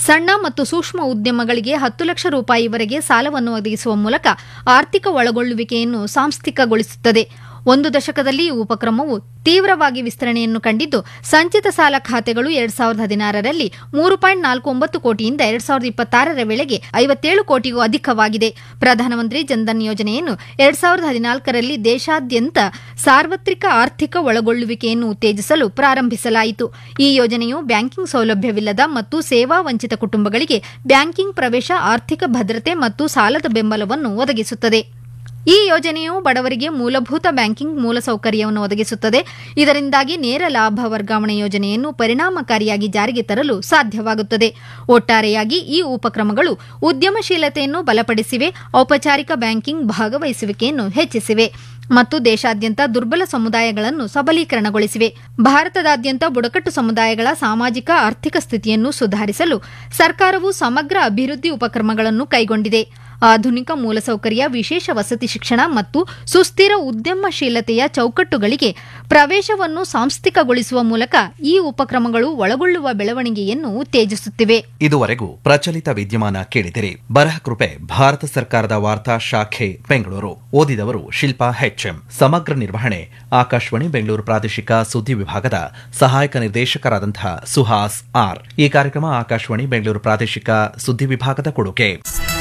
ಸಣ್ಣ ಮತ್ತು ಸೂಕ್ಷ್ಮ ಉದ್ಯಮಗಳಿಗೆ ಹತ್ತು ಲಕ್ಷ ರೂಪಾಯಿವರೆಗೆ ಸಾಲವನ್ನು ಒದಗಿಸುವ ಮೂಲಕ ಆರ್ಥಿಕ ಒಳಗೊಳ್ಳುವಿಕೆಯನ್ನು ಸಾಂಸ್ಥಿಕಗೊಳಿಸುತ್ತದೆ ಒಂದು ದಶಕದಲ್ಲಿ ಈ ಉಪಕ್ರಮವು ತೀವ್ರವಾಗಿ ವಿಸ್ತರಣೆಯನ್ನು ಕಂಡಿದ್ದು ಸಂಚಿತ ಸಾಲ ಖಾತೆಗಳು ಎರಡ್ ಸಾವಿರದ ಹದಿನಾರರಲ್ಲಿ ಮೂರು ಪಾಯಿಂಟ್ ನಾಲ್ಕು ಒಂಬತ್ತು ಕೋಟಿಯಿಂದ ಎರಡ್ ಸಾವಿರದ ಇಪ್ಪತ್ತಾರರ ವೇಳೆಗೆ ಐವತ್ತೇಳು ಕೋಟಿಗೂ ಅಧಿಕವಾಗಿದೆ ಪ್ರಧಾನಮಂತ್ರಿ ಜನ್ಧನ್ ಯೋಜನೆಯನ್ನು ಎರಡ್ ಸಾವಿರದ ಹದಿನಾಲ್ಕರಲ್ಲಿ ದೇಶಾದ್ಯಂತ ಸಾರ್ವತ್ರಿಕ ಆರ್ಥಿಕ ಒಳಗೊಳ್ಳುವಿಕೆಯನ್ನು ಉತ್ತೇಜಿಸಲು ಪ್ರಾರಂಭಿಸಲಾಯಿತು ಈ ಯೋಜನೆಯು ಬ್ಯಾಂಕಿಂಗ್ ಸೌಲಭ್ಯವಿಲ್ಲದ ಮತ್ತು ಸೇವಾ ವಂಚಿತ ಕುಟುಂಬಗಳಿಗೆ ಬ್ಯಾಂಕಿಂಗ್ ಪ್ರವೇಶ ಆರ್ಥಿಕ ಭದ್ರತೆ ಮತ್ತು ಸಾಲದ ಬೆಂಬಲವನ್ನು ಒದಗಿಸುತ್ತದೆ ಈ ಯೋಜನೆಯು ಬಡವರಿಗೆ ಮೂಲಭೂತ ಬ್ಯಾಂಕಿಂಗ್ ಮೂಲಸೌಕರ್ಯವನ್ನು ಒದಗಿಸುತ್ತದೆ ಇದರಿಂದಾಗಿ ನೇರ ಲಾಭ ವರ್ಗಾವಣೆ ಯೋಜನೆಯನ್ನು ಪರಿಣಾಮಕಾರಿಯಾಗಿ ಜಾರಿಗೆ ತರಲು ಸಾಧ್ಯವಾಗುತ್ತದೆ ಒಟ್ಟಾರೆಯಾಗಿ ಈ ಉಪಕ್ರಮಗಳು ಉದ್ಯಮಶೀಲತೆಯನ್ನು ಬಲಪಡಿಸಿವೆ ಔಪಚಾರಿಕ ಬ್ಯಾಂಕಿಂಗ್ ಭಾಗವಹಿಸುವಿಕೆಯನ್ನು ಹೆಚ್ಚಿಸಿವೆ ಮತ್ತು ದೇಶಾದ್ಯಂತ ದುರ್ಬಲ ಸಮುದಾಯಗಳನ್ನು ಸಬಲೀಕರಣಗೊಳಿಸಿವೆ ಭಾರತದಾದ್ಯಂತ ಬುಡಕಟ್ಟು ಸಮುದಾಯಗಳ ಸಾಮಾಜಿಕ ಆರ್ಥಿಕ ಸ್ಥಿತಿಯನ್ನು ಸುಧಾರಿಸಲು ಸರ್ಕಾರವು ಸಮಗ್ರ ಅಭಿವೃದ್ಧಿ ಉಪಕ್ರಮಗಳನ್ನು ಕೈಗೊಂಡಿದೆ ಆಧುನಿಕ ಮೂಲಸೌಕರ್ಯ ವಿಶೇಷ ವಸತಿ ಶಿಕ್ಷಣ ಮತ್ತು ಸುಸ್ಥಿರ ಉದ್ಯಮಶೀಲತೆಯ ಚೌಕಟ್ಟುಗಳಿಗೆ ಪ್ರವೇಶವನ್ನು ಸಾಂಸ್ಥಿಕಗೊಳಿಸುವ ಮೂಲಕ ಈ ಉಪಕ್ರಮಗಳು ಒಳಗೊಳ್ಳುವ ಬೆಳವಣಿಗೆಯನ್ನು ಉತ್ತೇಜಿಸುತ್ತಿವೆ ಇದುವರೆಗೂ ಪ್ರಚಲಿತ ವಿದ್ಯಮಾನ ಕೇಳಿದಿರಿ ಬರಹ ಕೃಪೆ ಭಾರತ ಸರ್ಕಾರದ ವಾರ್ತಾ ಶಾಖೆ ಬೆಂಗಳೂರು ಓದಿದವರು ಶಿಲ್ಪಾ ಹೆಚ್ಎಂ ಸಮಗ್ರ ನಿರ್ವಹಣೆ ಆಕಾಶವಾಣಿ ಬೆಂಗಳೂರು ಪ್ರಾದೇಶಿಕ ಸುದ್ದಿ ವಿಭಾಗದ ಸಹಾಯಕ ನಿರ್ದೇಶಕರಾದಂತಹ ಸುಹಾಸ್ ಆರ್ ಈ ಕಾರ್ಯಕ್ರಮ ಆಕಾಶವಾಣಿ ಬೆಂಗಳೂರು ಪ್ರಾದೇಶಿಕ ಸುದ್ದಿ ವಿಭಾಗದ ಕೊಡುಗೆ